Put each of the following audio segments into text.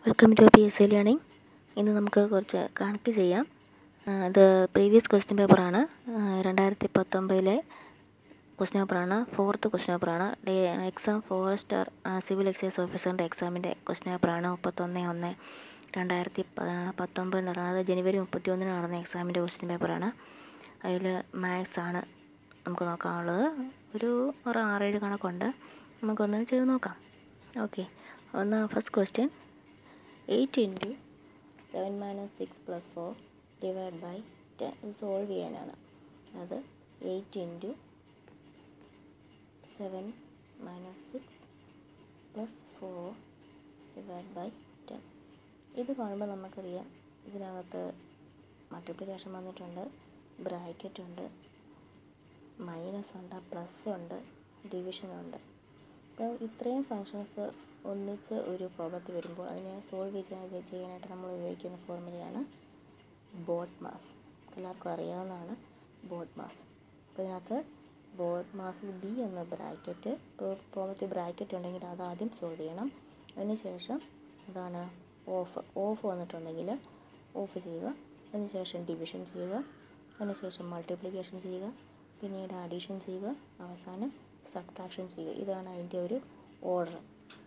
welcome to P S C learning ഇന്ന് നമുക്ക് കുറച്ച് കണക്ക് ചെയ്യാം ആ, ഇത് പ്രീവിയസ് ക്വസ്റ്റ്യൻ പേപ്പറാണ് രണ്ടായിരത്തി പത്തൊമ്പതിലെ ക്വസ്റ്റ്യൻ പേപ്പറാണ് ഫോർത്ത് ക്വസ്റ്റ്യൻ പേപ്പറാണ് എക്സാം ഫോറസ്റ്റർ സിവിൽ എക്സൈസ് ഓഫീസറിൻ്റെ എക്സാമിൻ്റെ ക്വസ്റ്റ്യൻ പേപ്പറാണ് മുപ്പത്തൊന്ന് ഒന്ന് രണ്ടായിരത്തി പ- പത്തൊമ്പത് നടന്ന അതായത് ജനുവരി മുപ്പത്തി ഒന്നിന് നടന്ന എക്സാമിൻ്റെ ക്വസ്റ്റ്യൻ പേപ്പറാണ് അതിൽ മാത്സ് ആണ് നമുക്ക് നോക്കാനുള്ളത് ഒരു ഒരു ആറേഴ് കണക്കുണ്ട് നമുക്കൊന്ന് ചെയ്ത് നോക്കാം ഓക്കെ ഒന്ന് first question eight into seven minus six plus four divide by ten ഇത് സോൾവ് ചെയ്യാനാണ് അത് eight into seven minus six plus four divide by ten ഇത് കാണുമ്പോൾ നമുക്കറിയാം ഇതിനകത്ത് മൾട്ടിപ്ലിക്കേഷൻ വന്നിട്ടുണ്ട് ബ്രാക്കറ്റ് ഉണ്ട് മൈനസ് ഉണ്ട് പ്ലസ് ഉണ്ട് ഡിവിഷൻ ഉണ്ട് അപ്പോൾ ഇത്രയും ഫങ്ഷൻസ് ഒന്നിച്ച് ഒരു പ്രോബ്ലത്തിൽ വരുമ്പോൾ അതിനെ സോൾവ് ചെയ്യാൻ ചെയ്യാനായിട്ട് നമ്മൾ ഉപയോഗിക്കുന്ന ഫോർമുലയാണ് ബോട്ട് മാസ് എല്ലാവർക്കും അറിയാവുന്നതാണ് ബോട്ട് മാസ് അപ്പോൾ ഇതിനകത്ത് ബോട്ട് മാസിൽ ബി എന്ന ബ്രാക്കറ്റ് ഇപ്പോൾ പ്രോബ്ലത്തിൽ ബ്രാക്കറ്റ് ഉണ്ടെങ്കിൽ അത് ആദ്യം സോൾവ് ചെയ്യണം അതിനുശേഷം എന്താണ് ഓഫ് ഓഫ് വന്നിട്ടുണ്ടെങ്കിൽ ഓഫ് ചെയ്യുക അതിനുശേഷം ഡിവിഷൻ ചെയ്യുക അതിനുശേഷം മൾട്ടിപ്ലിക്കേഷൻ ചെയ്യുക പിന്നീട് അഡീഷൻ ചെയ്യുക അവസാനം സബ്ട്രാക്ഷൻ ചെയ്യുക ഇതാണ് അതിൻ്റെ ഒരു ഓർഡർ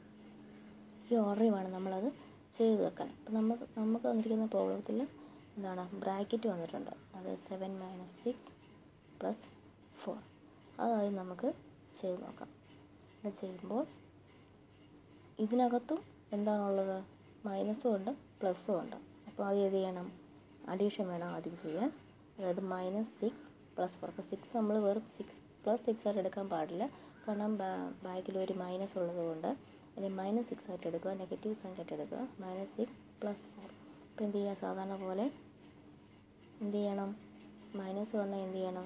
ഈ ഓർഡറിൽ വേണം നമ്മളത് ചെയ്ത് വെക്കാൻ ഇപ്പം നമ്മൾ നമുക്ക് വന്നിരിക്കുന്ന പ്രോബ്ലത്തിൽ എന്താണ് ബ്രാക്കറ്റ് വന്നിട്ടുണ്ട് അത് seven minus six plus four അതായത് നമുക്ക് ചെയ്ത് നോക്കാം ഇത് ചെയ്യുമ്പോൾ ഇതിനകത്തും എന്താണുള്ളത് മൈനസും ഉണ്ട് പ്ലസ്സും ഉണ്ട് അപ്പോൾ അത് ഏത് ചെയ്യണം അഡീഷൻ വേണം ആദ്യം ചെയ്യാൻ അതായത് മൈനസ് സിക്സ് പ്ലസ് ഫോർ അപ്പോൾ സിക്സ് നമ്മൾ വെറും സിക്സ് പ്ലസ് സിക്സ് ആയിട്ട് എടുക്കാൻ പാടില്ല കാരണം ബാക്കിൽ ഒരു മൈനസ് ഉള്ളത് കൊണ്ട് അതിന് മൈനസ് സിക്സ് ആയിട്ട് എടുക്കുക നെഗറ്റീവ് സംഖ്യ ആയിട്ട് എടുക്കുക മൈനസ് സിക്സ് പ്ലസ് ഫോർ അപ്പോൾ എന്ത് ചെയ്യുക സാധാരണ പോലെ എന്ത് ചെയ്യണം മൈനസ് വന്നാൽ എന്ത് ചെയ്യണം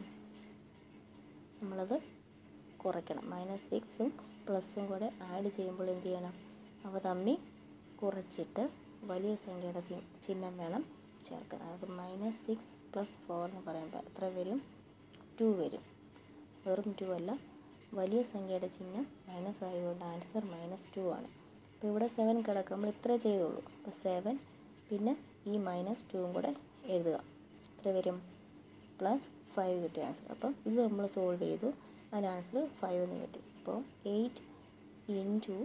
നമ്മളത് കുറയ്ക്കണം മൈനസ് സിക്സും പ്ലസും കൂടെ ആഡ് ചെയ്യുമ്പോൾ എന്ത് ചെയ്യണം അവ തമ്മിൽ കുറച്ചിട്ട് വലിയ സംഖ്യയുടെ സി- ചിഹ്നം വേണം ചേർക്കാൻ അതായത് മൈനസ് സിക്സ് പ്ലസ് ഫോർ എന്ന് പറയുമ്പോൾ എത്ര വരും ടു വരും വെറും ടു അല്ല വലിയ സംഖ്യയുടെ ചിഹ്നം മൈനസ് ആയതുകൊണ്ട് ആൻസർ മൈനസ് ടു ആണ് അപ്പോൾ ഇവിടെ സെവൻ കിടക്കും നമ്മൾ ഇത്രേ ചെയ്തുള്ളൂ അപ്പോൾ സെവൻ പിന്നെ ഈ മൈനസ് ടുവും കൂടെ എഴുതുക എത്ര വരും പ്ലസ് ഫൈവ് കിട്ടിയ ആൻസർ അപ്പം ഇത് നമ്മൾ സോൾവ് ചെയ്തു അതിന് ആൻസർ ഫൈവ് എന്ന് കിട്ടി അപ്പോൾ eight into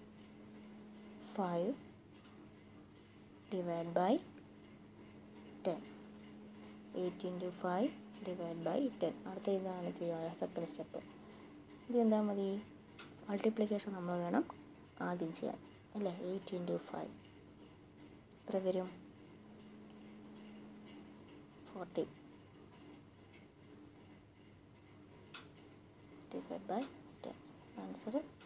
five divide by ten eight into five divide by ten അടുത്ത ഇതാണ് ചെയ്യുക സെക്കൻഡ് സ്റ്റെപ്പ് ഇത് എന്താ മതി മൾട്ടിപ്ലിക്കേഷൻ നമ്മൾ വേണം ആദ്യം ചെയ്യാൻ അല്ലേ എയ്റ്റ് ഇൻറ്റു ഫൈവ് എത്ര വരും forty divide by ten answer